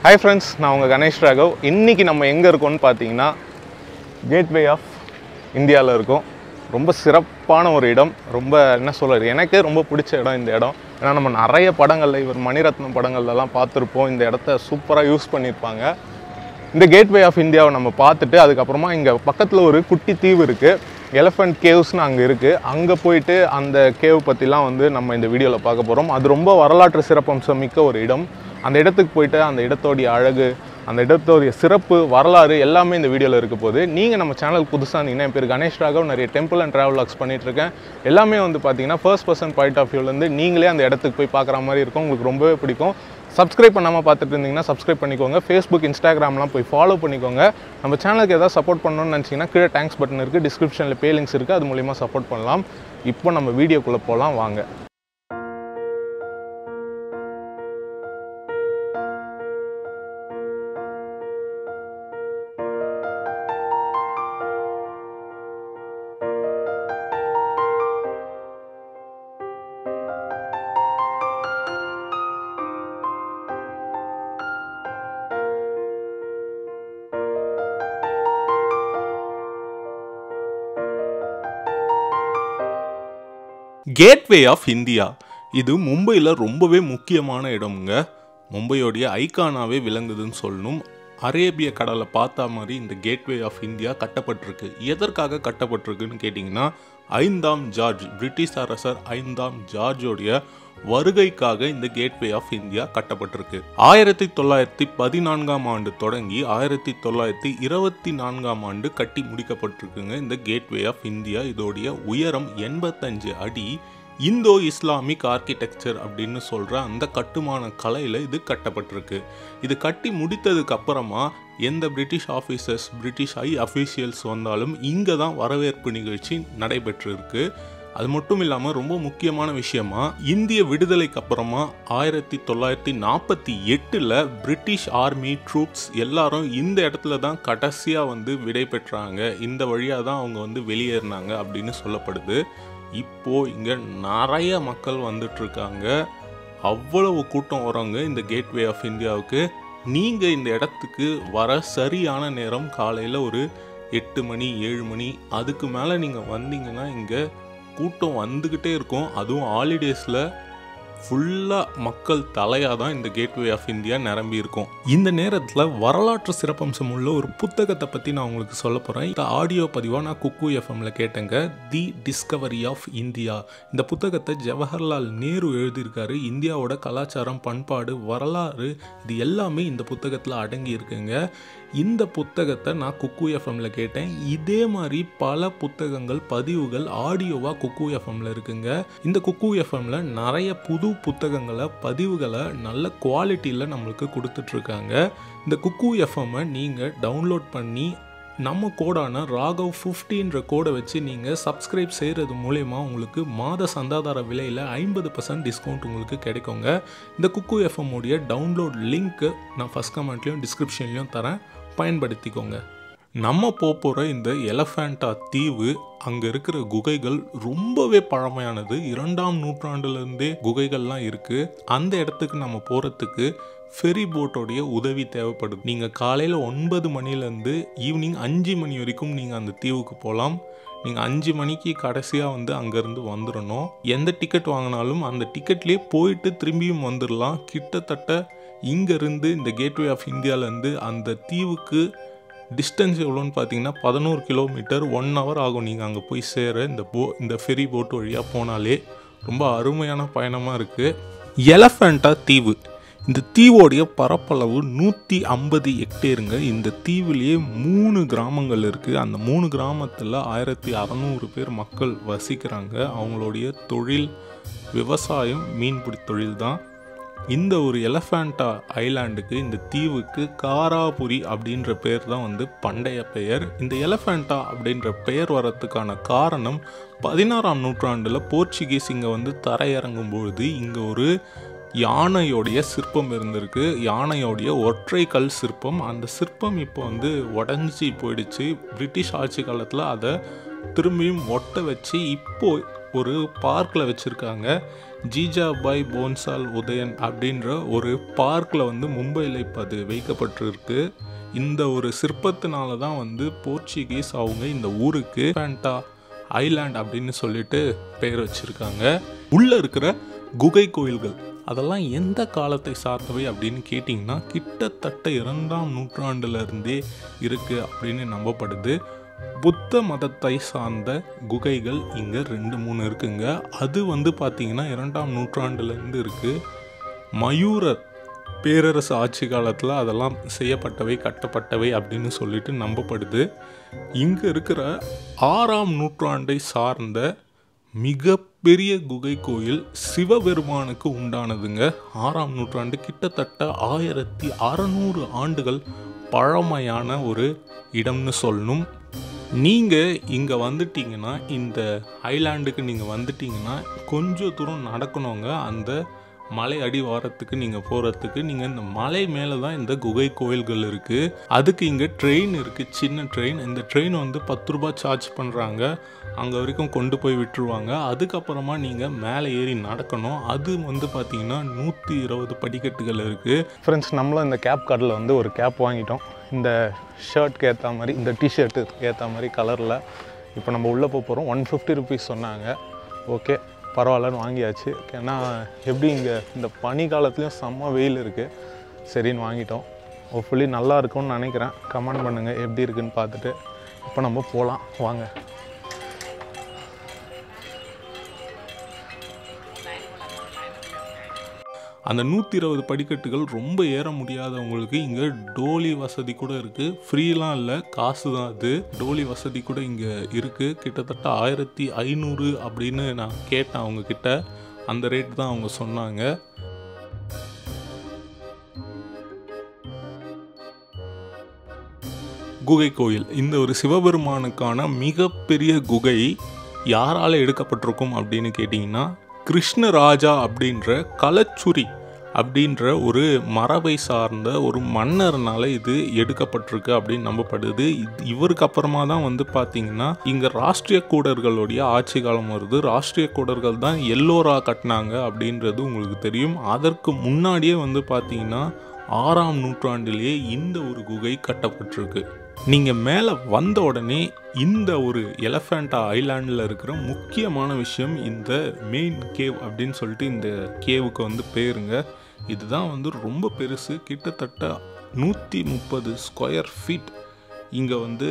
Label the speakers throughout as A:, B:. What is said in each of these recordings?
A: hi friends நான் உங்கள் கணேஷ் ராகவ் இன்றைக்கி நம்ம எங்கே இருக்கோம்னு பார்த்தீங்கன்னா கேட்வே ஆஃப் இந்தியாவில் இருக்கோம் ரொம்ப சிறப்பான ஒரு இடம் ரொம்ப என்ன சொல்கிறது எனக்கு ரொம்ப பிடிச்ச இடம் இந்த இடம் ஏன்னா நம்ம நிறைய படங்களில் இவர் மணிரத்னம் படங்கள்லாம் பார்த்துருப்போம் இந்த இடத்த சூப்பராக யூஸ் பண்ணியிருப்பாங்க இந்த கேட்வே ஆஃப் இந்தியாவை நம்ம பார்த்துட்டு அதுக்கப்புறமா இங்கே பக்கத்தில் ஒரு குட்டி தீவு இருக்குது எலஃபண்ட் கேவ்ஸ்னு அங்கே இருக்குது அங்கே போயிட்டு அந்த கேவ் பற்றிலாம் வந்து நம்ம இந்த வீடியோவில் பார்க்க போகிறோம் அது ரொம்ப வரலாற்று சிறப்பம்சம் மிக்க ஒரு இடம் அந்த இடத்துக்கு போயிட்டு அந்த இடத்தோடைய அழகு அந்த இடத்தோடைய சிறப்பு வரலாறு எல்லாமே இந்த வீடியோவில் இருக்க போகுது நீங்கள் நம்ம சேனல் புதுசாக இருந்தீங்கன்னா என் பேர் கணேஷ் ராகவ் நிறைய டெம்பிள் அண்ட் ட்ராவல் லாக்ஸ் பண்ணிகிட்ருக்கேன் எல்லாமே வந்து பார்த்தீங்கன்னா ஃபர்ஸ்ட் பர்சன் பாயிண்ட் ஆஃப் வியூலேருந்து நீங்களே அந்த இடத்துக்கு போய் பார்க்குற மாதிரி இருக்கும் உங்களுக்கு ரொம்பவே பிடிக்கும் சப்ஸ்கிரைப் பண்ணாமல் பார்த்துட்டு இருந்தீங்கன்னா சப்ஸ்கிரைப் பண்ணிக்கோங்க ஃபேஸ்புக் இன்ஸ்டாகிராம்லாம் போய் ஃபாலோ பண்ணிக்கோங்க நம்ம சேனலுக்கு ஏதாவது சப்போர்ட் பண்ணணும்னு நினச்சிங்கன்னா கீழே தேங்க்ஸ் பட்டன் இருக்குது டிஸ்கிரிப்ஷனில் பே லிங்க்ஸ் இருக்குது அது மூலிமா சப்போர்ட் பண்ணலாம் இப்போ நம்ம வீடியோக்குள்ளே போகலாம் வாங்க கேட்வே ஆஃப் இந்தியா இது மும்பையில் ரொம்பவே முக்கியமான இடம்ங்க மும்பையோடைய ஐகானாவே விளங்குதுன்னு சொல்லணும் அரேபிய கடலை பார்த்த மாதிரி இந்த கேட்வே ஆஃப் இந்தியா கட்டப்பட்டிருக்கு எதற்காக கட்டப்பட்டிருக்குன்னு கேட்டிங்கன்னா ஐந்தாம் ஜார்ஜ் பிரிட்டிஷ் அரசர் ஐந்தாம் ஜார்ஜோடைய வருகைக்காக இந்த கேட்வே ஆஃப் இந்தியா கட்டப்பட்டிருக்கு ஆயிரத்தி தொள்ளாயிரத்தி பதினான்காம் ஆண்டு தொடங்கி ஆயிரத்தி தொள்ளாயிரத்தி இருபத்தி நான்காம் ஆண்டு கட்டி முடிக்கப்பட்டிருக்குங்க இந்த கேட்வே ஆஃப் இந்தியா இதோடைய உயரம் எண்பத்தஞ்சு அடி இந்தோ இஸ்லாமிக் ஆர்கிடெக்சர் அப்படின்னு சொல்கிற அந்த கட்டுமான கலையில் இது கட்டப்பட்டிருக்கு இது கட்டி முடித்ததுக்கு அப்புறமா எந்த British officers British I officials வந்தாலும் இங்கே தான் வரவேற்பு நிகழ்ச்சி நடைபெற்றிருக்கு அது மட்டும் இல்லாமல் ரொம்ப முக்கியமான விஷயமா இந்திய விடுதலைக்கு அப்புறமா ஆயிரத்தி தொள்ளாயிரத்தி நாற்பத்தி எட்டில் பிரிட்டிஷ் ஆர்மி ட்ரூப்ஸ் எல்லாரும் இந்த இடத்துல தான் கடைசியாக வந்து விடை பெற்றாங்க இந்த வழியாக தான் அவங்க வந்து வெளியேறினாங்க அப்படின்னு சொல்லப்படுது இப்போ இங்கே நிறைய மக்கள் வந்துட்டு இருக்காங்க அவ்வளவு கூட்டம் வரவங்க இந்த கேட்வே ஆஃப் இந்தியாவுக்கு நீங்கள் இந்த இடத்துக்கு வர சரியான நேரம் காலையில் ஒரு எட்டு மணி ஏழு மணி அதுக்கு மேலே நீங்கள் வந்தீங்கன்னா இங்கே கூட்டம் வந்துக்கிட்டே இருக்கும் அதுவும் ஹாலிடேஸில் ஃபுல்லாக மக்கள் தலையாக தான் இந்த கேட்வே ஆஃப் இந்தியா நிரம்பி இருக்கும் இந்த நேரத்தில் வரலாற்று சிறப்பம்சம் உள்ள ஒரு புத்தகத்தை பற்றி நான் உங்களுக்கு சொல்ல போகிறேன் இந்த ஆடியோ பதிவாக நான் குக்கு எஃப்எம்ல கேட்டேங்க தி டிஸ்கவரி ஆஃப் இந்தியா இந்த புத்தகத்தை ஜவஹர்லால் நேரு எழுதியிருக்காரு இந்தியாவோட கலாச்சாரம் பண்பாடு வரலாறு இது எல்லாமே இந்த புத்தகத்தில் அடங்கி இருக்குங்க இந்த புத்தகத்தை நான் குக்கு எஃப்எம்ல கேட்டேன் இதே மாதிரி பல புத்தகங்கள் பதிவுகள் ஆடியோவாக குக்கு எஃப்எம்ல இருக்குங்க இந்த குக்கு எஃப்எம்ல நிறைய புது புத்தகங்களை பதிவுகளை நல்ல குவாலிட்டியில் நம்மளுக்கு கொடுத்துட்ருக்காங்க இந்த குக்கு எஃப்எம்மை நீங்கள் டவுன்லோட் பண்ணி நம்ம கோடான ராகவ் ஃபிஃப்டின்ற கோடை வச்சு நீங்கள் சப்ஸ்கிரைப் செய்கிறது மூலயமா உங்களுக்கு மாத சந்தாதார விலையில் ஐம்பது பர்சன்ட் டிஸ்கவுண்ட் உங்களுக்கு கிடைக்குங்க இந்த குக்கு எஃப்எம் உடைய டவுன்லோட் லிங்க்கு நான் ஃபஸ்ட் கமெண்ட்லேயும் டிஸ்கிரிப்ஷன்லேயும் தரேன் பயன்படுத்திக்கோங்க நம்ம போக போகிற இந்த எலஃபேண்டா தீவு அங்கே இருக்கிற குகைகள் ரொம்பவே பழமையானது இரண்டாம் நூற்றாண்டுலேருந்தே குகைகள்லாம் இருக்குது அந்த இடத்துக்கு நம்ம போகிறதுக்கு ஃபெரி போட்டோடைய உதவி தேவைப்படுது நீங்கள் காலையில் ஒன்பது மணிலேருந்து ஈவினிங் அஞ்சு மணி வரைக்கும் நீங்கள் அந்த தீவுக்கு போகலாம் நீங்கள் அஞ்சு மணிக்கு கடைசியாக வந்து அங்கேருந்து வந்துடணும் எந்த டிக்கெட் வாங்கினாலும் அந்த டிக்கெட்லேயே போயிட்டு திரும்பியும் வந்துடலாம் கிட்டத்தட்ட இங்கேருந்து இந்த கேட்வே ஆஃப் இந்தியாவிலேருந்து அந்த தீவுக்கு டிஸ்டன்ஸ் எவ்வளோன்னு பார்த்தீங்கன்னா பதினோரு கிலோமீட்டர் ஒன் ஹவர் ஆகும் நீங்கள் அங்கே போய் சேர இந்த போ இந்த ஃபெரி போட் வழியாக போனாலே ரொம்ப அருமையான பயணமாக இருக்குது எலஃபண்டா தீவு இந்த தீவோடைய பரப்பளவு நூற்றி ஐம்பது ஹெக்டேருங்க இந்த தீவுலேயே மூணு கிராமங்கள் இருக்குது அந்த மூணு கிராமத்தில் ஆயிரத்தி அறநூறு பேர் மக்கள் வசிக்கிறாங்க அவங்களுடைய தொழில் விவசாயம் மீன்பிடி தொழில் தான் இந்த ஒரு எலஃபேண்டா ஐலாண்டுக்கு இந்த தீவுக்கு காராபுரி அப்படின்ற பேர் தான் வந்து பண்டைய பெயர் இந்த எலஃபேண்டா அப்படின்ற பெயர் வரத்துக்கான காரணம் பதினாறாம் நூற்றாண்டில் போர்ச்சுகீஸ் இங்கே வந்து தரையிறங்கும் பொழுது இங்கே ஒரு யானையோடைய சிற்பம் இருந்திருக்கு யானையோடைய ஒற்றை கல் சிற்பம் அந்த சிற்பம் இப்போ வந்து உடஞ்சி போயிடுச்சு பிரிட்டிஷ் ஆட்சி காலத்தில் அதை திரும்பியும் ஒட்ட வச்சு இப்போ ஒரு பார்க்கில் வச்சுருக்காங்க ஜிஜாபாய் போன்சால் உதயன் அப்படின்ற ஒரு பார்க்கில் வந்து மும்பையில் இப்போ அது வைக்கப்பட்டிருக்கு இந்த ஒரு சிற்பத்தினால தான் வந்து போர்ச்சுகீஸ் அவங்க இந்த ஊருக்கு ஃபேண்டா ஐலாண்ட் அப்படின்னு சொல்லிட்டு பெயர் வச்சுருக்காங்க உள்ளே இருக்கிற குகை கோயில்கள் அதெல்லாம் எந்த காலத்தை சார்ந்தவை அப்படின்னு கேட்டிங்கன்னா கிட்டத்தட்ட இரண்டாம் நூற்றாண்டுல இருந்தே இருக்குது அப்படின்னு நம்பப்படுது புத்த மதத்தை சார்ந்த குகைகள் இங்கே ரெண்டு மூணு இருக்குங்க அது வந்து பார்த்திங்கன்னா இரண்டாம் நூற்றாண்டுலேருந்து இருக்குது மயூரர் பேரரசு ஆட்சி காலத்தில் அதெல்லாம் செய்யப்பட்டவை கட்டப்பட்டவை அப்படின்னு சொல்லிட்டு நம்பப்படுது இங்கே இருக்கிற ஆறாம் நூற்றாண்டை சார்ந்த மிகப்பெரிய குகை கோயில் சிவபெருமானுக்கு உண்டானதுங்க ஆறாம் நூற்றாண்டு கிட்டத்தட்ட ஆயிரத்தி அறநூறு ஆண்டுகள் பழமையான ஒரு இடம்னு சொல்லணும் நீங்கள் இங்கே வந்துட்டீங்கன்னா இந்த ஐலாண்டுக்கு நீங்கள் வந்துட்டீங்கன்னா கொஞ்சம் தூரம் நடக்கணுங்க அந்த மலை அடிவாரத்துக்கு நீங்கள் போகிறதுக்கு நீங்கள் இந்த மலை மேலே தான் இந்த குகை கோயில்கள் இருக்குது அதுக்கு இங்கே ட்ரெயின் இருக்குது சின்ன ட்ரெயின் இந்த ட்ரெயின் வந்து பத்து ரூபாய் சார்ஜ் பண்ணுறாங்க அங்கே வரைக்கும் கொண்டு போய் விட்டுருவாங்க அதுக்கப்புறமா நீங்கள் மேலே ஏறி நடக்கணும் அது வந்து பார்த்தீங்கன்னா நூற்றி இருபது படிக்கட்டுகள் இருக்குது
B: ஃப்ரெண்ட்ஸ் நம்மளும் இந்த கேப் கடையில் வந்து ஒரு கேப் வாங்கிட்டோம் இந்த ஷர்ட்க்கு ஏற்ற மாதிரி இந்த டிஷர்ட்டுக்கு ஏற்ற மாதிரி கலரில் இப்போ நம்ம உள்ளே போக போகிறோம் ஒன் ஃபிஃப்டி ருபீஸ் சொன்னாங்க ஓகே பரவாயில்லன்னு வாங்கியாச்சு ஏன்னா எப்படி இங்கே இந்த பனி காலத்துலேயும் செம்ம வெயில் இருக்குது சரின்னு வாங்கிட்டோம் ஹோப்ஃபுல்லி நல்லா இருக்கும்னு நினைக்கிறேன் கமெண்ட் பண்ணுங்கள் எப்படி இருக்குன்னு பார்த்துட்டு இப்போ நம்ம போகலாம் வாங்க
A: அந்த நூற்றி இருபது படிக்கட்டுகள் ரொம்ப ஏற முடியாதவங்களுக்கு இங்கே டோலி வசதி கூட இருக்குது ஃப்ரீலாம் இல்லை காசு தான் அது டோலி வசதி கூட இங்கே இருக்குது கிட்டத்தட்ட ஆயிரத்தி ஐநூறு அப்படின்னு நான் கேட்டேன் அவங்க கிட்ட அந்த ரேட் தான் அவங்க சொன்னாங்க குகை கோயில் இந்த ஒரு சிவபெருமானுக்கான மிகப்பெரிய குகை யாரால் எடுக்கப்பட்டிருக்கும் அப்படின்னு கேட்டிங்கன்னா கிருஷ்ணராஜா அப்படின்ற கலச்சுரி அப்படின்ற ஒரு மரபை சார்ந்த ஒரு மன்னர்னால இது எடுக்கப்பட்டிருக்கு அப்படின்னு நம்பப்படுது இது இவருக்கு அப்புறமா தான் வந்து பார்த்தீங்கன்னா இங்கே ராஷ்டிரிய கூடர்களுடைய ஆட்சி காலம் வருது ராஷ்டிரிய கூடர்கள் தான் எல்லோரா கட்டினாங்க அப்படின்றது உங்களுக்கு தெரியும் அதற்கு முன்னாடியே வந்து பார்த்தீங்கன்னா ஆறாம் நூற்றாண்டிலேயே இந்த ஒரு குகை கட்டப்பட்டிருக்கு நீங்கள் மேலே வந்த உடனே இந்த ஒரு எலஃபேண்டா ஐலாண்டில் இருக்கிற முக்கியமான விஷயம் இந்த மெயின் கேவ் அப்படின்னு சொல்லிட்டு இந்த கேவுக்கு வந்து பேருங்க இதுதான் வந்து ரொம்ப பெருசு கிட்டத்தட்ட நூற்றி முப்பது ஸ்கொயர் ஃபீட் இங்கே வந்து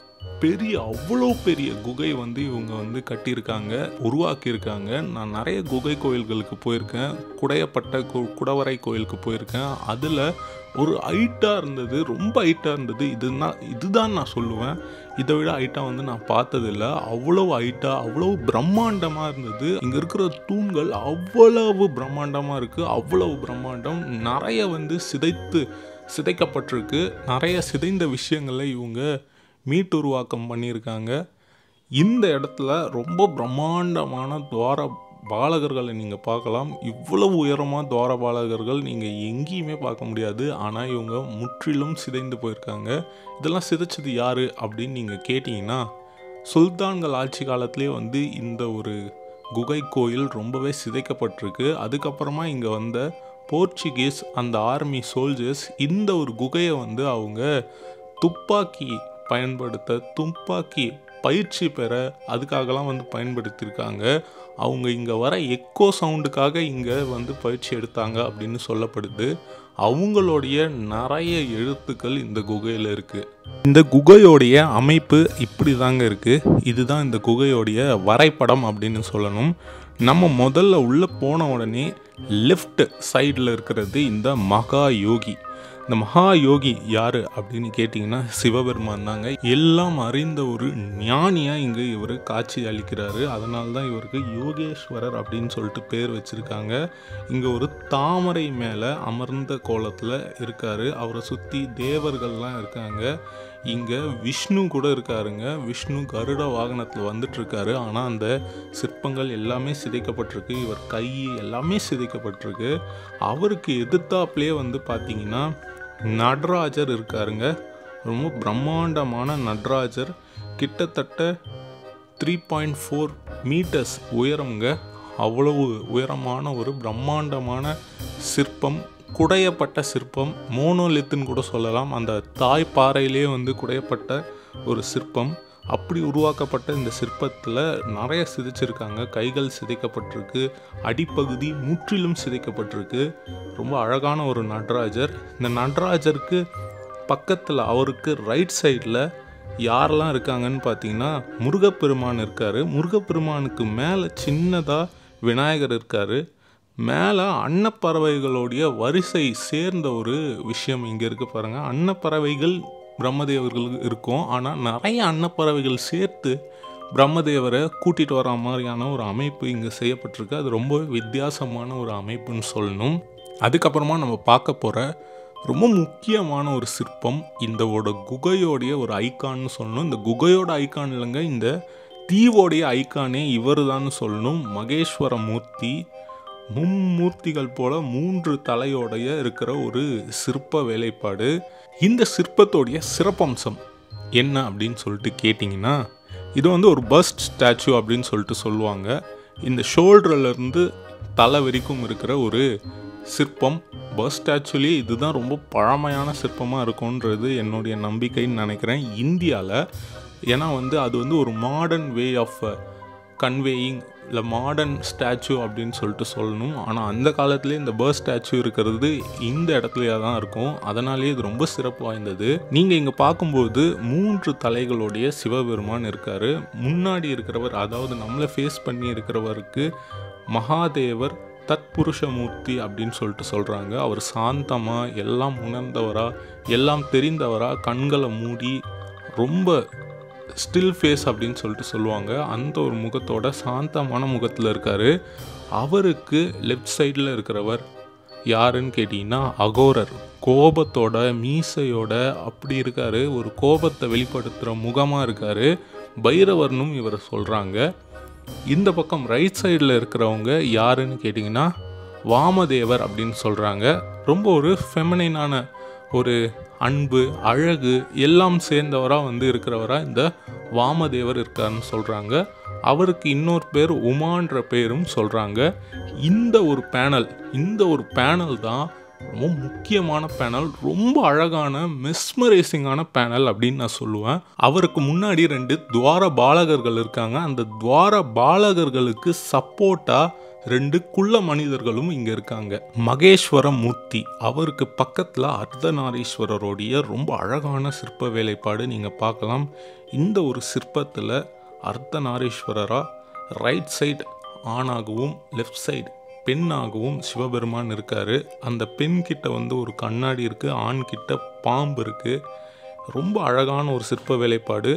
A: பெரிய அவ்வளோ பெரிய குகை வந்து இவங்க வந்து கட்டியிருக்காங்க உருவாக்கியிருக்காங்க நான் நிறைய குகை கோயில்களுக்கு போயிருக்கேன் குடையப்பட்ட கு குடவரை கோயிலுக்கு போயிருக்கேன் அதில் ஒரு ஹைட்டாக இருந்தது ரொம்ப ஹைட்டாக இருந்தது இதுதான் இதுதான் நான் சொல்லுவேன் இதை விட ஹைட்டாக வந்து நான் பார்த்ததில்ல அவ்வளோ ஹைட்டாக அவ்வளோ பிரம்மாண்டமாக இருந்தது இங்கே இருக்கிற தூண்கள் அவ்வளவு பிரம்மாண்டமாக இருக்குது அவ்வளவு பிரம்மாண்டம் நிறைய வந்து சிதைத்து சிதைக்கப்பட்டிருக்கு நிறைய சிதைந்த விஷயங்களை இவங்க மீட்டுருவாக்கம் பண்ணியிருக்காங்க இந்த இடத்துல ரொம்ப பிரம்மாண்டமான துவார பாலகர்களை நீங்கள் பார்க்கலாம் இவ்வளவு உயரமாக துவார பாலகர்கள் நீங்கள் எங்கேயுமே பார்க்க முடியாது ஆனால் இவங்க முற்றிலும் சிதைந்து போயிருக்காங்க இதெல்லாம் சிதைச்சது யார் அப்படின்னு நீங்கள் கேட்டிங்கன்னா சுல்தான்கள் ஆட்சி காலத்திலே வந்து இந்த ஒரு குகை கோயில் ரொம்பவே சிதைக்கப்பட்டிருக்கு அதுக்கப்புறமா இங்கே வந்த போர்ச்சுகீஸ் அந்த ஆர்மி சோல்ஜர்ஸ் இந்த ஒரு குகையை வந்து அவங்க துப்பாக்கி பயன்படுத்த துப்பாக்கி பயிற்சி பெற அதுக்காகலாம் வந்து பயன்படுத்தியிருக்காங்க அவங்க இங்கே வர எக்கோ சவுண்டுக்காக இங்கே வந்து பயிற்சி எடுத்தாங்க அப்படின்னு சொல்லப்படுது அவங்களுடைய நிறைய எழுத்துக்கள் இந்த குகையில் இருக்குது இந்த குகையோடைய அமைப்பு இப்படி தாங்க இருக்குது இதுதான் இந்த குகையோடைய வரைபடம் அப்படின்னு சொல்லணும் நம்ம முதல்ல உள்ளே போன உடனே லெஃப்ட் சைடில் இருக்கிறது இந்த மகா யோகி இந்த மகா யோகி யார் அப்படின்னு கேட்டிங்கன்னா சிவபெருமான் தாங்க எல்லாம் அறிந்த ஒரு ஞானியாக இங்கே இவர் காட்சி அளிக்கிறாரு அதனால தான் இவருக்கு யோகேஸ்வரர் அப்படின்னு சொல்லிட்டு பேர் வச்சுருக்காங்க இங்கே ஒரு தாமரை மேலே அமர்ந்த கோலத்தில் இருக்கார் அவரை சுற்றி தேவர்கள்லாம் இருக்காங்க இங்கே விஷ்ணு கூட இருக்காருங்க விஷ்ணு கருட வாகனத்தில் வந்துட்டு இருக்காரு ஆனால் அந்த சிற்பங்கள் எல்லாமே சிதைக்கப்பட்டிருக்கு இவர் கை எல்லாமே சிதைக்கப்பட்டிருக்கு அவருக்கு எதிர்த்தாப்புலேயே வந்து பார்த்தீங்கன்னா நடராஜர் இருக்காருங்க ரொம்ப பிரம்மாண்டமான நடராஜர் கிட்டத்தட்ட த்ரீ பாயிண்ட் ஃபோர் மீட்டர்ஸ் உயரம்ங்க அவ்வளவு உயரமான ஒரு பிரம்மாண்டமான சிற்பம் குடையப்பட்ட சிற்பம் மோனோலித்துன்னு கூட சொல்லலாம் அந்த தாய் பாறையிலே வந்து குடையப்பட்ட ஒரு சிற்பம் அப்படி உருவாக்கப்பட்ட இந்த சிற்பத்தில் நிறைய சிதைச்சிருக்காங்க கைகள் சிதைக்கப்பட்டிருக்கு அடிப்பகுதி முற்றிலும் சிதைக்கப்பட்டிருக்கு ரொம்ப அழகான ஒரு நடராஜர் இந்த நடராஜருக்கு பக்கத்தில் அவருக்கு ரைட் சைடில் யாரெல்லாம் இருக்காங்கன்னு பார்த்தீங்கன்னா முருகப்பெருமான் இருக்கார் முருகப்பெருமானுக்கு மேலே சின்னதாக விநாயகர் இருக்கார் மேலே அன்னப்பறவைகளுடைய வரிசை சேர்ந்த ஒரு விஷயம் இங்கே இருக்கு பாருங்கள் அன்னப்பறவைகள் பிரம்மதேவர்கள் இருக்கும் ஆனால் நிறைய அன்னப்பறவைகள் சேர்த்து பிரம்மதேவரை கூட்டிகிட்டு வர மாதிரியான ஒரு அமைப்பு இங்கே செய்யப்பட்டிருக்கு அது ரொம்ப வித்தியாசமான ஒரு அமைப்புன்னு சொல்லணும் அதுக்கப்புறமா நம்ம பார்க்க போகிற ரொம்ப முக்கியமான ஒரு சிற்பம் இந்தோட குகையோடைய ஒரு ஐக்கான்னு சொல்லணும் இந்த குகையோட ஐக்கான் இல்லைங்க இந்த தீவோடைய ஐக்கானே இவர் சொல்லணும் மகேஸ்வர மூர்த்தி மும்மூர்த்திகள் போல மூன்று தலையோடைய இருக்கிற ஒரு சிற்ப வேலைப்பாடு இந்த சிற்பத்தோடைய சிறப்பம்சம் என்ன அப்படின்னு சொல்லிட்டு கேட்டிங்கன்னா இது வந்து ஒரு பஸ்ட் ஸ்டாச்சு அப்படின்னு சொல்லிட்டு சொல்லுவாங்க இந்த ஷோல்டர்லேருந்து தலை வரைக்கும் இருக்கிற ஒரு சிற்பம் பஸ்ட் ஆக்சுவலி இதுதான் ரொம்ப பழமையான சிற்பமாக இருக்கும்ன்றது என்னுடைய நம்பிக்கைன்னு நினைக்கிறேன் இந்தியாவில் ஏன்னா வந்து அது வந்து ஒரு மாடர்ன் வே ஆஃப் கன்வேயிங் இல்லை மாடர்ன் ஸ்டாச்சு அப்படின்னு சொல்லிட்டு சொல்லணும் ஆனால் அந்த காலத்துலேயே இந்த பேர்ட் ஸ்டாச்சு இருக்கிறது இந்த இடத்துலையே தான் இருக்கும் அதனாலேயே இது ரொம்ப சிறப்பு வாய்ந்தது நீங்கள் இங்கே பார்க்கும்போது மூன்று தலைகளுடைய சிவபெருமான் இருக்கார் முன்னாடி இருக்கிறவர் அதாவது நம்மளை ஃபேஸ் பண்ணி இருக்கிறவருக்கு மகாதேவர் தத்புருஷமூர்த்தி அப்படின்னு சொல்லிட்டு சொல்கிறாங்க அவர் சாந்தமாக எல்லாம் உணர்ந்தவரா எல்லாம் தெரிந்தவரா கண்களை மூடி ரொம்ப ஸ்டில் ஃபேஸ் அப்படின்னு சொல்லிட்டு சொல்லுவாங்க அந்த ஒரு முகத்தோட சாந்தமான முகத்தில் இருக்கார் அவருக்கு லெஃப்ட் சைடில் இருக்கிறவர் யாருன்னு கேட்டிங்கன்னா அகோரர் கோபத்தோட மீசையோட அப்படி இருக்கார் ஒரு கோபத்தை வெளிப்படுத்துகிற முகமாக இருக்கார் பைரவர்னும் இவரை சொல்கிறாங்க இந்த பக்கம் ரைட் சைடில் இருக்கிறவங்க யாருன்னு கேட்டிங்கன்னா வாமதேவர் அப்படின்னு சொல்கிறாங்க ரொம்ப ஒரு ஃபெமனைனான ஒரு அன்பு அழகு எல்லாம் சேர்ந்தவராக வந்து இருக்கிறவராக இந்த வாமதேவர் இருக்காருன்னு சொல்கிறாங்க அவருக்கு இன்னொரு பேர் உமான்ற பேரும் சொல்கிறாங்க இந்த ஒரு பேனல் இந்த ஒரு பேனல் தான் ரொம்ப முக்கியமான பேனல் ரொம்ப அழகான மெஸ்மரைசிங்கான பேனல் அப்படின்னு நான் சொல்லுவேன் அவருக்கு முன்னாடி ரெண்டு துவார பாலகர்கள் இருக்காங்க அந்த துவார பாலகர்களுக்கு சப்போர்ட்டாக ரெண்டு குள்ள மனிதர்களும் இங்கே இருக்காங்க மகேஸ்வர மூர்த்தி அவருக்கு பக்கத்தில் அர்த்தநாரீஸ்வரருடைய ரொம்ப அழகான சிற்ப வேலைப்பாடு நீங்கள் பார்க்கலாம் இந்த ஒரு சிற்பத்தில் அர்த்தநாரீஸ்வரராக ரைட் சைடு ஆணாகவும் லெஃப்ட் சைடு பெண்ணாகவும் சிவபெருமான் இருக்கார் அந்த பெண் கிட்ட வந்து ஒரு கண்ணாடி இருக்குது ஆண் கிட்ட பாம்பு இருக்குது ரொம்ப அழகான ஒரு சிற்ப வேலைப்பாடு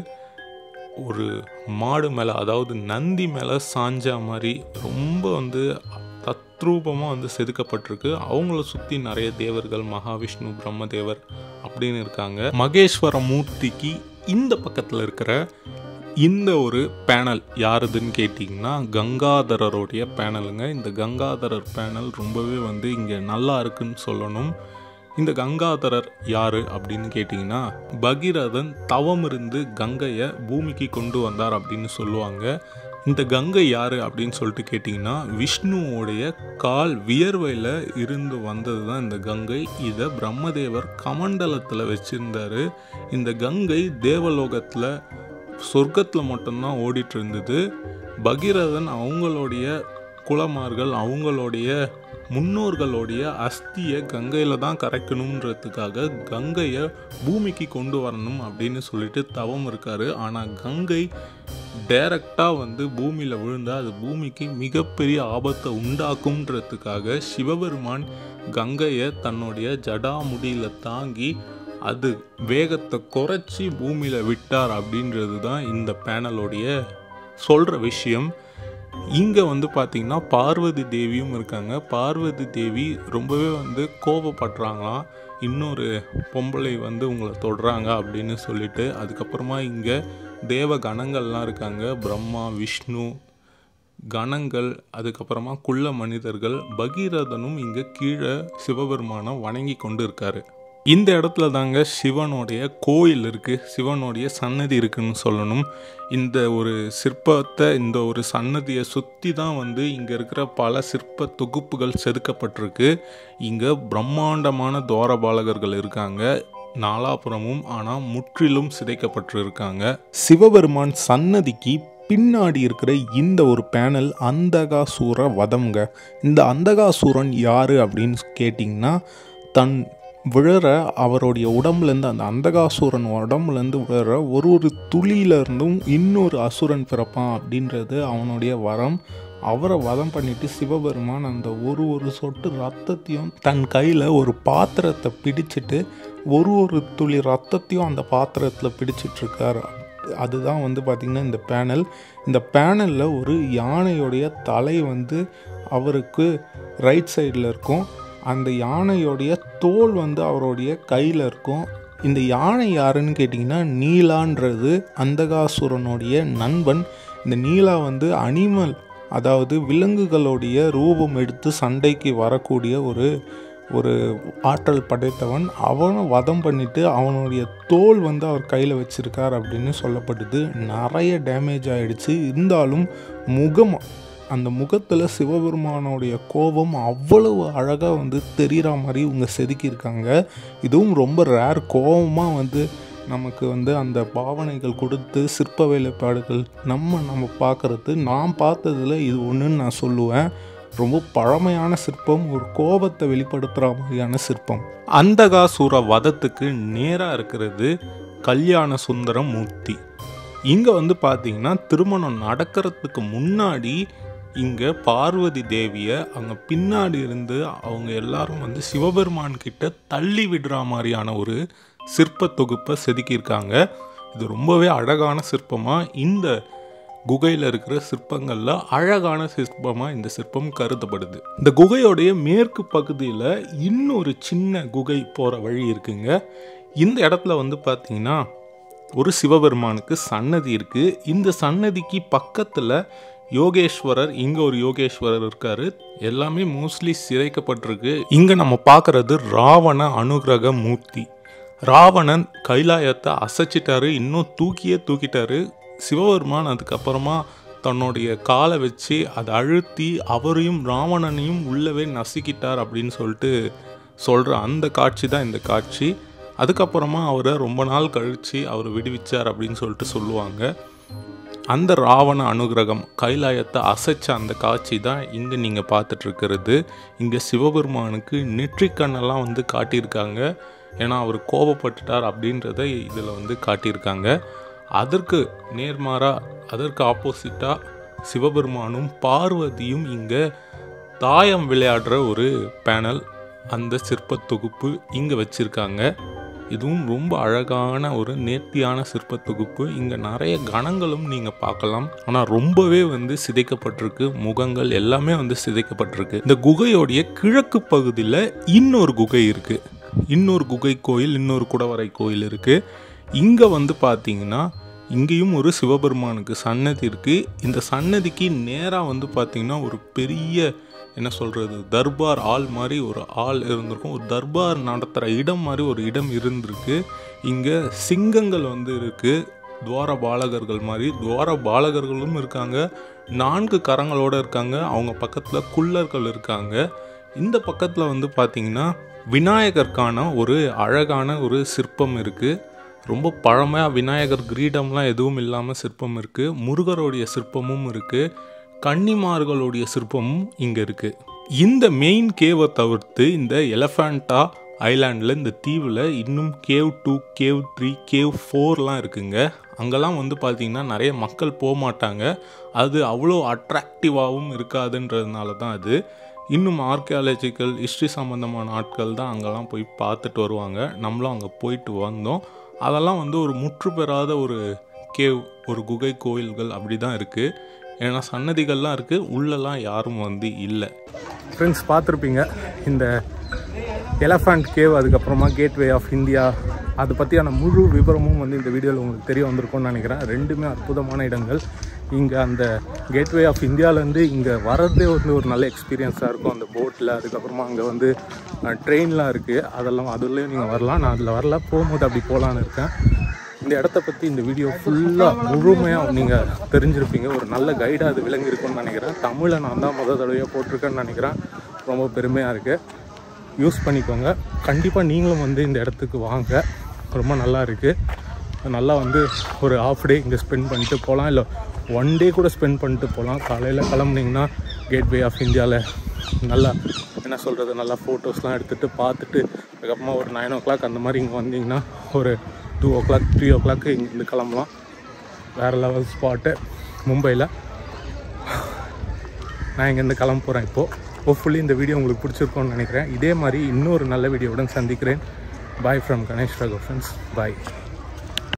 A: ஒரு மாடு மேலே அதாவது நந்தி மேலே சாஞ்சா மாதிரி ரொம்ப வந்து தத்ரூபமாக வந்து செதுக்கப்பட்டிருக்கு அவங்கள சுற்றி நிறைய தேவர்கள் மகாவிஷ்ணு பிரம்மதேவர் அப்படின்னு இருக்காங்க மகேஸ்வர மூர்த்திக்கு இந்த பக்கத்தில் இருக்கிற இந்த ஒரு பேனல் யாருதுன்னு கேட்டிங்கன்னா கங்காதரருடைய பேனலுங்க இந்த கங்காதரர் பேனல் ரொம்பவே வந்து இங்கே நல்லா இருக்குன்னு சொல்லணும் இந்த கங்காதரர் யாரு அப்படின்னு கேட்டிங்கன்னா பகீரதன் தவம் இருந்து கங்கையை பூமிக்கு கொண்டு வந்தார் அப்படின்னு சொல்லுவாங்க இந்த கங்கை யாரு அப்படின்னு சொல்லிட்டு கேட்டிங்கன்னா விஷ்ணுவோடைய கால் வியர்வையில் இருந்து வந்தது தான் இந்த கங்கை இதை பிரம்மதேவர் கமண்டலத்தில் வச்சுருந்தாரு இந்த கங்கை தேவலோகத்தில் சொர்க்கத்தில் மட்டும்தான் ஓடிட்டு இருந்தது பகீரதன் அவங்களுடைய குலமார்கள் அவங்களுடைய முன்னோர்களுடைய அஸ்தியை கங்கையில் தான் கரைக்கணுன்றதுக்காக கங்கையை பூமிக்கு கொண்டு வரணும் அப்படின்னு சொல்லிட்டு தவம் இருக்காரு ஆனால் கங்கை டைரக்டாக வந்து பூமியில் விழுந்தால் அது பூமிக்கு மிகப்பெரிய ஆபத்தை உண்டாக்கும்ன்றதுக்காக சிவபெருமான் கங்கையை தன்னுடைய ஜடாமுடியில் தாங்கி அது வேகத்தை குறைச்சி பூமியில் விட்டார் அப்படின்றது தான் இந்த பேனலோடைய சொல்கிற விஷயம் இங்கே வந்து பார்த்திங்கன்னா பார்வதி தேவியும் இருக்காங்க பார்வதி தேவி ரொம்பவே வந்து கோபப்படுறாங்களாம் இன்னொரு பொம்பளை வந்து உங்களை தொடுறாங்க அப்படின்னு சொல்லிட்டு அதுக்கப்புறமா இங்கே தேவ கணங்கள்லாம் இருக்காங்க பிரம்மா விஷ்ணு கணங்கள் அதுக்கப்புறமா குள்ள மனிதர்கள் பகீரதனும் இங்கே கீழே சிவபெருமானை வணங்கி கொண்டு இருக்காரு இந்த இடத்துல தாங்க சிவனுடைய கோயில் இருக்குது சிவனுடைய சன்னதி இருக்குன்னு சொல்லணும் இந்த ஒரு சிற்பத்தை இந்த ஒரு சன்னதியை சுற்றி தான் வந்து இங்கே இருக்கிற பல சிற்ப தொகுப்புகள் செதுக்கப்பட்டிருக்கு இங்கே பிரம்மாண்டமான துவாரபாலகர்கள் இருக்காங்க நாலாபுறமும் ஆனால் முற்றிலும் சிதைக்கப்பட்டிருக்காங்க சிவபெருமான் சன்னதிக்கு பின்னாடி இருக்கிற இந்த ஒரு பேனல் அந்தகாசூர வதம்ங்க இந்த அந்தகாசூரன் யார் அப்படின்னு கேட்டிங்கன்னா தன் விழற அவருடைய உடம்புலேருந்து அந்த அந்தகாசூரன் உடம்புலேருந்து விழற ஒரு ஒரு துளியிலிருந்தும் இன்னொரு அசுரன் பிறப்பான் அப்படின்றது அவனுடைய வரம் அவரை வதம் பண்ணிட்டு சிவபெருமான் அந்த ஒரு ஒரு சொட்டு ரத்தத்தையும் தன் கையில் ஒரு பாத்திரத்தை பிடிச்சிட்டு ஒரு ஒரு துளி ரத்தத்தையும் அந்த பாத்திரத்தில் பிடிச்சிட்டு இருக்காரு அதுதான் வந்து பார்த்திங்கன்னா இந்த பேனல் இந்த பேனலில் ஒரு யானையுடைய தலை வந்து அவருக்கு ரைட் சைடில் இருக்கும் அந்த யானையோடைய தோல் வந்து அவருடைய கையில் இருக்கும் இந்த யானை யாருன்னு கேட்டிங்கன்னா நீலான்றது அந்தகாசுரனுடைய நண்பன் இந்த நீலா வந்து அனிமல் அதாவது விலங்குகளுடைய ரூபம் எடுத்து சண்டைக்கு வரக்கூடிய ஒரு ஒரு ஆற்றல் படைத்தவன் அவனை வதம் பண்ணிட்டு அவனுடைய தோல் வந்து அவர் கையில் வச்சிருக்கார் அப்படின்னு சொல்லப்படுது நிறைய டேமேஜ் ஆயிடுச்சு இருந்தாலும் முகம் அந்த முகத்தில் சிவபெருமானோடைய கோபம் அவ்வளவு அழகாக வந்து தெரிகிற மாதிரி இவங்க செதுக்கியிருக்காங்க இதுவும் ரொம்ப ரேர் கோபமாக வந்து நமக்கு வந்து அந்த பாவனைகள் கொடுத்து சிற்ப வேலைப்பாடுகள் நம்ம நம்ம பார்க்குறது நான் பார்த்ததில் இது ஒன்றுன்னு நான் சொல்லுவேன் ரொம்ப பழமையான சிற்பம் ஒரு கோபத்தை வெளிப்படுத்துகிற மாதிரியான சிற்பம் அந்தகாசூர வதத்துக்கு நேராக இருக்கிறது கல்யாண சுந்தரம் மூர்த்தி இங்கே வந்து பார்த்தீங்கன்னா திருமணம் நடக்கிறதுக்கு முன்னாடி இங்கே பார்வதி தேவியை அங்கே பின்னாடி இருந்து அவங்க எல்லாரும் வந்து சிவபெருமான் கிட்ட தள்ளி விடுற மாதிரியான ஒரு சிற்ப தொகுப்பை செதுக்கியிருக்காங்க இது ரொம்பவே அழகான சிற்பமாக இந்த குகையில் இருக்கிற சிற்பங்களில் அழகான சிற்பமாக இந்த சிற்பம் கருதப்படுது இந்த குகையோடைய மேற்கு பகுதியில் இன்னொரு சின்ன குகை போகிற வழி இருக்குங்க இந்த இடத்துல வந்து பார்த்தீங்கன்னா ஒரு சிவபெருமானுக்கு சன்னதி இருக்குது இந்த சன்னதிக்கு பக்கத்தில் யோகேஸ்வரர் இங்கே ஒரு யோகேஸ்வரர் இருக்காரு எல்லாமே மோஸ்ட்லி சிதைக்கப்பட்டிருக்கு இங்கே நம்ம பார்க்குறது ராவண அனுகிரக மூர்த்தி ராவணன் கைலாயத்தை அசைச்சிட்டாரு இன்னும் தூக்கியே தூக்கிட்டாரு சிவபெருமான் அதுக்கப்புறமா தன்னுடைய காலை வச்சு அதை அழுத்தி அவரையும் ராவணனையும் உள்ளவே நசுக்கிட்டார் அப்படின்னு சொல்லிட்டு சொல்கிற அந்த காட்சி தான் இந்த காட்சி அதுக்கப்புறமா அவரை ரொம்ப நாள் கழித்து அவர் விடுவிச்சார் அப்படின்னு சொல்லிட்டு சொல்லுவாங்க அந்த ராவண அனுகிரகம் கைலாயத்தை அசைச்ச அந்த காட்சி தான் இங்கே நீங்கள் பார்த்துட்டு இருக்கிறது இங்கே சிவபெருமானுக்கு நெற்றிக்கண்ணெல்லாம் வந்து காட்டியிருக்காங்க ஏன்னா அவர் கோபப்பட்டுட்டார் அப்படின்றத இதில் வந்து காட்டியிருக்காங்க அதற்கு நேர்மாறாக அதற்கு ஆப்போசிட்டாக சிவபெருமானும் பார்வதியும் இங்கே தாயம் விளையாடுற ஒரு பேனல் அந்த சிற்ப தொகுப்பு இங்கே வச்சுருக்காங்க இதுவும் ரொம்ப அழகான ஒரு நேர்த்தியான சிற்ப தொகுப்பு இங்கே நிறைய கணங்களும் நீங்கள் பார்க்கலாம் ஆனால் ரொம்பவே வந்து சிதைக்கப்பட்டிருக்கு முகங்கள் எல்லாமே வந்து சிதைக்கப்பட்டிருக்கு இந்த குகையோடைய கிழக்கு பகுதியில் இன்னொரு குகை இருக்குது இன்னொரு குகை கோயில் இன்னொரு குடவரை கோயில் இருக்குது இங்கே வந்து பார்த்தீங்கன்னா இங்கேயும் ஒரு சிவபெருமானுக்கு சன்னதி இருக்குது இந்த சன்னதிக்கு நேராக வந்து பார்த்தீங்கன்னா ஒரு பெரிய என்ன சொல்கிறது தர்பார் ஆள் மாதிரி ஒரு ஆள் இருந்திருக்கும் ஒரு தர்பார் நடத்துகிற இடம் மாதிரி ஒரு இடம் இருந்திருக்கு இங்கே சிங்கங்கள் வந்து இருக்குது துவார பாலகர்கள் மாதிரி துவார பாலகர்களும் இருக்காங்க நான்கு கரங்களோடு இருக்காங்க அவங்க பக்கத்தில் குள்ளர்கள் இருக்காங்க இந்த பக்கத்தில் வந்து பார்த்திங்கன்னா விநாயகருக்கான ஒரு அழகான ஒரு சிற்பம் இருக்குது ரொம்ப பழமையாக விநாயகர் கிரீடம்லாம் எதுவும் இல்லாமல் சிற்பம் இருக்குது முருகருடைய சிற்பமும் இருக்குது கன்னிமார்களுடைய சிற்பமும் இங்கே இருக்குது இந்த மெயின் கேவை தவிர்த்து இந்த எலஃபேண்டா ஐலாண்டில் இந்த தீவில் இன்னும் cave two cave three cave ஃபோர்லாம் இருக்குங்க அங்கெல்லாம் வந்து பார்த்திங்கன்னா நிறைய மக்கள் போக மாட்டாங்க அது அவ்வளோ அட்ராக்டிவாகவும் இருக்காதுன்றதுனால தான் அது இன்னும் ஆர்கியாலஜிக்கல் ஹிஸ்ட்ரி சம்மந்தமான ஆட்கள் தான் அங்கெல்லாம் போய் பார்த்துட்டு வருவாங்க நம்மளும் அங்கே போயிட்டு வந்தோம் அதெல்லாம் வந்து ஒரு முற்று பெறாத ஒரு கேவ் ஒரு குகை கோயில்கள் அப்படி தான் இருக்குது ஏன்னா சன்னதிகள்லாம் இருக்குது உள்ளெல்லாம் யாரும் வந்து இல்லை
B: ஃப்ரெண்ட்ஸ் பார்த்துருப்பீங்க இந்த எலஃபண்ட் கேவ் அதுக்கப்புறமா கேட்வே ஆஃப் இந்தியா அதை பற்றியான முழு விவரமும் வந்து இந்த வீடியோவில் உங்களுக்கு தெரிய வந்திருக்கும்னு நினைக்கிறேன் ரெண்டுமே அற்புதமான இடங்கள் இங்கே அந்த கேட்வே ஆஃப் இந்தியாவிலேருந்து இங்கே வரதே வந்து ஒரு நல்ல எக்ஸ்பீரியன்ஸாக இருக்கும் அந்த போட்டில் அதுக்கப்புறமா அங்கே வந்து ட்ரெயின்லாம் இருக்குது அதெல்லாம் அதுலேயும் நீங்கள் வரலாம் நான் அதில் வரல போகும்போது அப்படி போகலான்னு இருக்கேன் இந்த இடத்த பற்றி இந்த வீடியோ ஃபுல்லாக முழுமையாக நீங்கள் தெரிஞ்சிருப்பீங்க ஒரு நல்ல கைடாக அது விளங்கியிருக்கும்னு நினைக்கிறேன் தமிழை நான் தான் முத தடவையாக போட்டிருக்கேன்னு நினைக்கிறேன் ரொம்ப பெருமையாக இருக்குது யூஸ் பண்ணிக்கோங்க கண்டிப்பாக நீங்களும் வந்து இந்த இடத்துக்கு வாங்க ரொம்ப நல்லா இருக்குது நல்லா வந்து ஒரு ஆஃப் டே இங்கே ஸ்பெண்ட் பண்ணிட்டு போகலாம் இல்லை ஒன் டே கூட ஸ்பெண்ட் பண்ணிட்டு போகலாம் காலையில் கிளம்புனீங்கன்னா கேட்வே ஆஃப் இந்தியாவில் நல்லா என்ன சொல்கிறது நல்லா ஃபோட்டோஸ்லாம் எடுத்துகிட்டு பார்த்துட்டு அதுக்கப்புறமா ஒரு நைன் ஓ கிளாக் அந்த மாதிரி இங்கே வந்தீங்கன்னா ஒரு two o'clock three o'clock இங்கேருந்து கிளம்பலாம் வேறு லெவல் ஸ்பாட்டு மும்பையில் நான் இங்கேருந்து கிளம்ப போகிறேன் இப்போது ஹோப்ஃபுல்லி இந்த வீடியோ உங்களுக்கு பிடிச்சிருக்கோன்னு நினைக்கிறேன் இதே மாதிரி இன்னொரு நல்ல வீடியோவுடன் சந்திக்கிறேன் பாய் ஃப்ரம் கணேஷ் ரகோ ஃப்ரெண்ட்ஸ் பாய்